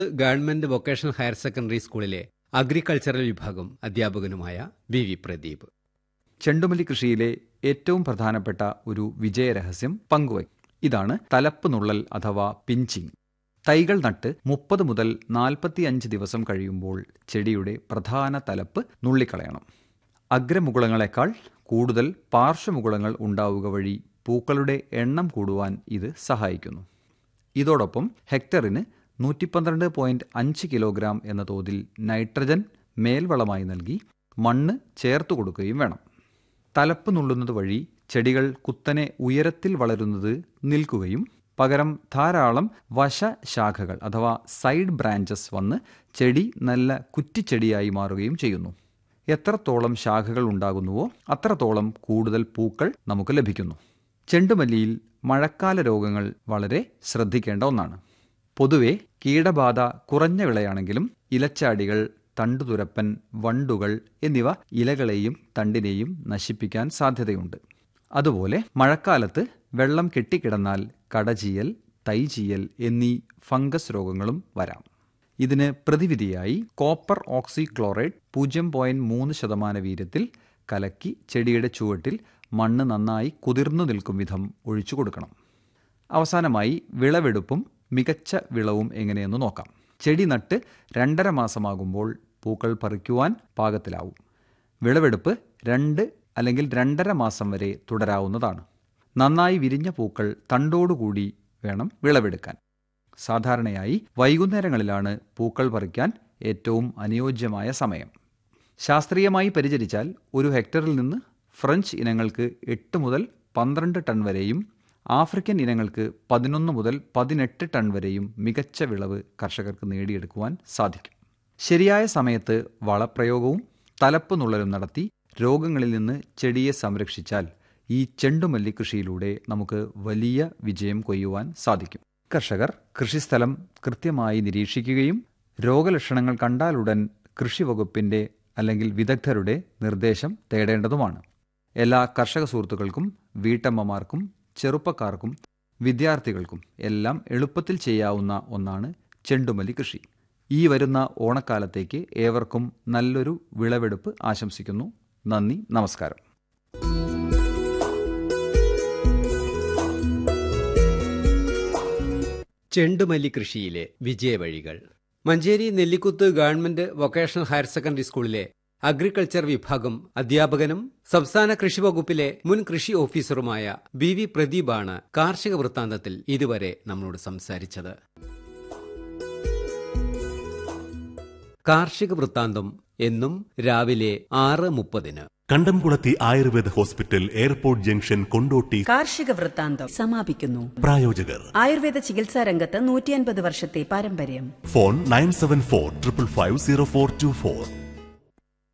government vocational higher secondary സ്കൂളിലെ agricultural വിഭാഗം അധ്യാപകനുമായ ബി വി പ്രദീപ് ചെണ്ടുമല്ലി കൃഷിയിലെ ഏറ്റവും പ്രധാനപ്പെട്ട ഒരു വിജയരഹസ്യം പങ്കുവയ്ക്കും ഇതാണ് തലപ്പ് നുള്ളൽ അഥവാ പിഞ്ചിങ് തൈകൾ നട്ട് മുപ്പത് മുതൽ നാൽപ്പത്തിയഞ്ച് ദിവസം കഴിയുമ്പോൾ ചെടിയുടെ പ്രധാന തലപ്പ് നുള്ളിക്കളയണം അഗ്രമുകുളങ്ങളെക്കാൾ കൂടുതൽ പാർശ്വമുകുളങ്ങൾ ഉണ്ടാവുക വഴി പൂക്കളുടെ എണ്ണം കൂടുവാൻ ഇത് സഹായിക്കുന്നു ഇതോടൊപ്പം ഹെക്ടറിന് നൂറ്റി പന്ത്രണ്ട് പോയിന്റ് അഞ്ച് കിലോഗ്രാം എന്ന തോതിൽ നൈട്രജൻ മേൽവളമായി നൽകി മണ്ണ് ചേർത്തു കൊടുക്കുകയും വേണം തലപ്പ് നുള്ളുന്നത് വഴി ചെടികൾ കുത്തനെ ഉയരത്തിൽ വളരുന്നത് നിൽക്കുകയും പകരം ധാരാളം വശശാഖകൾ അഥവാ സൈഡ് ബ്രാഞ്ചസ് വന്ന് ചെടി നല്ല കുറ്റിച്ചെടിയായി മാറുകയും ചെയ്യുന്നു എത്രത്തോളം ശാഖകൾ ഉണ്ടാകുന്നുവോ അത്രത്തോളം കൂടുതൽ പൂക്കൾ നമുക്ക് ലഭിക്കുന്നു ചെണ്ടുമല്ലിയിൽ മഴക്കാല രോഗങ്ങൾ വളരെ ശ്രദ്ധിക്കേണ്ട ഒന്നാണ് പൊതുവെ കീടബാധ കുറഞ്ഞ വിളയാണെങ്കിലും ഇലച്ചാടികൾ തണ്ടുതുരപ്പൻ വണ്ടുകൾ എന്നിവ ഇലകളെയും തണ്ടിനെയും നശിപ്പിക്കാൻ സാധ്യതയുണ്ട് അതുപോലെ മഴക്കാലത്ത് വെള്ളം കെട്ടിക്കിടന്നാൽ കടചീയൽ തൈചീയൽ എന്നീ ഫംഗസ് രോഗങ്ങളും വരാം ഇതിന് പ്രതിവിധിയായി കോപ്പർ ഓക്സിക്ലോറൈഡ് പൂജ്യം പോയിന്റ് മൂന്ന് ശതമാന വീര്യത്തിൽ കലക്കി ചെടിയുടെ ചുവട്ടിൽ മണ്ണ് നന്നായി കുതിർന്നു നിൽക്കും വിധം ഒഴിച്ചു കൊടുക്കണം അവസാനമായി വിളവെടുപ്പും മികച്ച വിളവും എങ്ങനെയെന്ന് നോക്കാം ചെടി നട്ട് രണ്ടര മാസമാകുമ്പോൾ പൂക്കൾ പറിക്കുവാൻ പാകത്തിലാവും വിളവെടുപ്പ് രണ്ട് അല്ലെങ്കിൽ രണ്ടര മാസം വരെ തുടരാവുന്നതാണ് നന്നായി വിരിഞ്ഞ പൂക്കൾ തണ്ടോടുകൂടി വേണം വിളവെടുക്കാൻ സാധാരണയായി വൈകുന്നേരങ്ങളിലാണ് പൂക്കൾ പറിക്കാൻ ഏറ്റവും അനുയോജ്യമായ സമയം ശാസ്ത്രീയമായി പരിചരിച്ചാൽ ഒരു ഹെക്ടറിൽ നിന്ന് ഫ്രഞ്ച് ഇനങ്ങൾക്ക് എട്ട് മുതൽ പന്ത്രണ്ട് ടൺ വരെയും ആഫ്രിക്കൻ ഇനങ്ങൾക്ക് പതിനൊന്ന് മുതൽ പതിനെട്ട് ടൺ വരെയും മികച്ച വിളവ് കർഷകർക്ക് നേടിയെടുക്കുവാൻ സാധിക്കും ശരിയായ സമയത്ത് വളപ്രയോഗവും തലപ്പ് നുള്ളലും നടത്തി രോഗങ്ങളിൽ നിന്ന് ചെടിയെ സംരക്ഷിച്ചാൽ ഈ ചെണ്ടുമല്ലി കൃഷിയിലൂടെ നമുക്ക് വലിയ വിജയം കൊയ്യുവാൻ സാധിക്കും കർഷകർ കൃഷിസ്ഥലം കൃത്യമായി നിരീക്ഷിക്കുകയും രോഗലക്ഷണങ്ങൾ കണ്ടാലുടൻ കൃഷി വകുപ്പിന്റെ അല്ലെങ്കിൽ വിദഗ്ധരുടെ നിർദ്ദേശം തേടേണ്ടതുമാണ് എല്ലാ കർഷക സുഹൃത്തുക്കൾക്കും വീട്ടമ്മമാർക്കും ചെറുപ്പക്കാർക്കും വിദ്യാർത്ഥികൾക്കും എല്ലാം എളുപ്പത്തിൽ ചെയ്യാവുന്ന ഒന്നാണ് ചെണ്ടുമല്ലി കൃഷി ഈ വരുന്ന ഓണക്കാലത്തേക്ക് ഏവർക്കും നല്ലൊരു വിളവെടുപ്പ് ആശംസിക്കുന്നു നന്ദി നമസ്കാരം ചെണ്ടുമല്ലി കൃഷിയിലെ വിജയവഴികൾ Manjeri Nellikuth government vocational higher secondary സ്കൂളിലെ അഗ്രികൾച്ചർ വിഭാഗം അധ്യാപകനും സംസ്ഥാന കൃഷി വകുപ്പിലെ മുൻ കൃഷി ഓഫീസറുമായ ബി വി പ്രദീപാണ് കാർഷിക വൃത്താന്തത്തിൽ ഇതുവരെ നമ്മളോട് സംസാരിച്ചത് കാർഷിക വൃത്താന്തം എന്നും രാവിലെ ആറ് മുപ്പതിന് Kandamkulathi Ayurveda hospital airport junction Kondotty കാർഷിക വൃത്താന്തം സമാപിക്കുന്നു പ്രായോജകർ ആയുർവേദ ചികിത്സാ രംഗത്ത് നൂറ്റിയൻപത് വർഷത്തെ പാരമ്പര്യം phone nine seven four triple five zero four two four